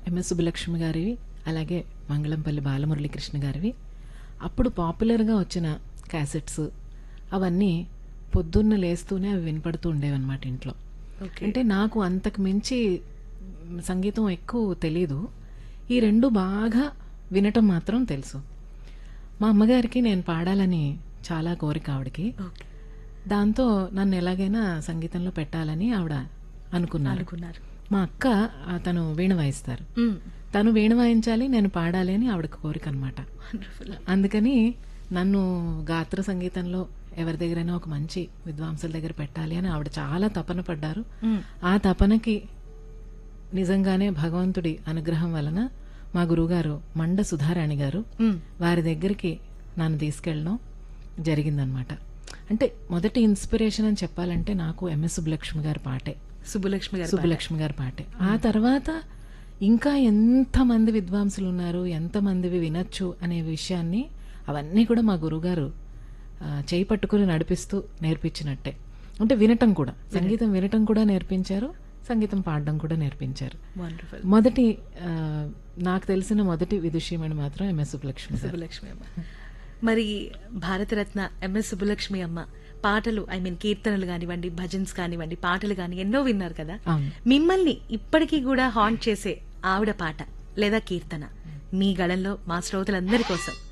MS Subbalakshmi గారివి అలాగే మంగళంపల్లి బాలమురళీకృష్ణ గారివి అప్పుడు పాపులర్గా వచ్చిన క్యాసెట్స్ అవన్నీ పొద్దున్న లేస్తూనే అవి వినపడుతూ ఉండేవన్నమాట ఇంట్లో ఓకే అంటే నాకు అంతకు మించి మ్, సంగీతం ఎక్కువ తెలీదు ఈ రెండు బాగా వినటం మాత్రం తెలుసు మా అమ్మగారికి నేను పాడాలని చాలా కోరిక ఆవిడకి ఓకే దాంతో నన్ను ఎలాగైనా సంగీతంలో పెట్టాలని ఆవిడ అనుకున్నారు అనుకున్నారు మా అక్క ఆ, తను వీణ వాయిస్తారు మ్మ్. తను వీణ వాయించాలి నేను పాడాలి అని ఆవిడకి కోరిక అనమాట వండర్ఫుల్ అందుకని నన్ను గాత్ర సంగీతంలో ఎవరి దగ్గరైనా ఒక మంచి విద్వాంసుల దగ్గర పెట్టాలి అని ఆవిడ చాలా తపన పడ్డారు మ్మ్. ఆ తపనకి నిజంగానే భగవంతుడి అనుగ్రహం వలన మా గురువుగారు మండ సుధారాణి గారు మ్మ్. వారి దగ్గరికి నన్ను తీసుకెళ్ళడం జరిగిందనమాట అంటే మొదటి ఇన్స్పిరేషన్ అని చెప్పాలంటే నాకు ఎంఎస్ సుబ్బలక్ష్మి గారి పాటే సుబ్బలక్ష్మి గారు సుబ్బలక్ష్మి గారి పాటే ఆ తర్వాత ఇంకా ఎంతమంది విద్వాంసులు ఉన్నారు ఎంతమందివి వినొచ్చు అనే విషయాన్ని అవన్నీ కూడా మా గురువుగారు ఆ, చేయి పట్టుకుని నడిపిస్తూ నేర్పించినట్టే అంటే వినటం కూడా సంగీతం వినటం కూడా నేర్పించారు సంగీతం పాడడం కూడా నేర్పించారు వండర్ఫుల్ మొదటి ఆ, నాకు తెలిసిన మొదటి విదుషీమణి మాత్రం ఎంఎస్ సుబ్బలక్ష్మి గారు సుబ్బలక్ష్మి అమ్మ మరి భారతరత్న ఎంఎస్ సుబ్బలక్ష్మి అమ్మ పాటలు ఐ మీన్ కీర్తనలు కానివ్వండి భజన్స్ కానివ్వండి పాటలు కానీ ఎన్నో విన్నారు కదా అవును మిమ్మల్ని ఇప్పటికీ కూడా హాంట్ చేసే ఆవిడ పాట లేదా కీర్తన మీ గళంలో మా శ్రోతలందరి కోసం